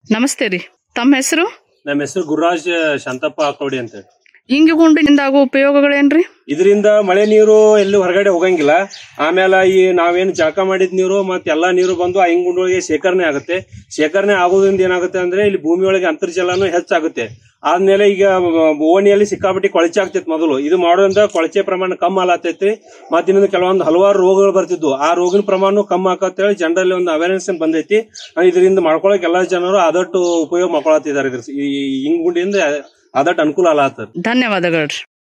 ನಮಸ್ತೆ ರೀ ತಮ್ಮ ಹೆಸರು ನಮ್ಮ ಹೆಸರು ಗುರುರಾಜ್ ಶಾಂತಪ್ಪ ಆಕೋಡಿ ಅಂತ ಹೇಳಿ. ಇಂಗಿ ಗುಂಡಿನಿಂದ ಆಗೋ ಉಪಯೋಗಗಳೇನ್ರಿ ಇದರಿಂದ ಮಳೆ ನೀರು ಎಲ್ಲಿ ಹೊರಗಡೆ ಹೋಗಂಗಿಲ್ಲ ಆಮೇಲೆ ಈ ನಾವೇನು ಜಳಕ ಮಾಡಿದ ನೀರು ಮತ್ತೆ ಎಲ್ಲಾ ನೀರು ಬಂದು ಆ ಇಂಗುಂಡೊಳಗೆ ಶೇಖರಣೆ ಆಗುತ್ತೆ ಶೇಖರಣೆ ಆಗೋದ್ರಿಂದ ಏನಾಗುತ್ತೆ ಅಂದ್ರೆ ಇಲ್ಲಿ ಭೂಮಿ ಒಳಗೆ ಅಂತರ್ಜಲನು ಹೆಚ್ಚಾಗುತ್ತೆ ಆದ್ಮೇಲೆ ಈಗ ಓಣಿಯಲ್ಲಿ ಸಿಕ್ಕಾಪಟ್ಟಿ ಕೊಳಚೆ ಆಗ್ತೈತಿ ಮೊದಲು ಇದು ಮಾಡೋದ್ರಿಂದ ಕೊಳಚೆ ಪ್ರಮಾಣ ಕಮ್ಮಿ ಆಲತ್ತೈತಿ ಮತ್ತೆ ಇನ್ನೊಂದು ಕೆಲವೊಂದು ಹಲವಾರು ರೋಗಗಳು ಬರ್ತಿದ್ವು ಆ ರೋಗಿನ ಪ್ರಮಾಣ ಕಮ್ಮಿ ಆಕತ್ತ ಹೇಳಿ ಜನರಲ್ಲಿ ಒಂದು ಅವೇರ್ನೆಸ್ ಬಂದೈತಿ ಇದರಿಂದ ಮಾಡ್ಕೊಳಕ್ ಎಲ್ಲಾ ಜನರು ಆದಷ್ಟು ಉಪಯೋಗ ಮಾಡ್ಕೊಳತ್ತಿದ್ದಾರೆ ಇದ್ರ ಈ ಇಂಗುಂಡಿಯಿಂದ ಆದಷ್ಟು ಅನುಕೂಲ ಆಲತ್ತದ ಧನ್ಯವಾದಗಳು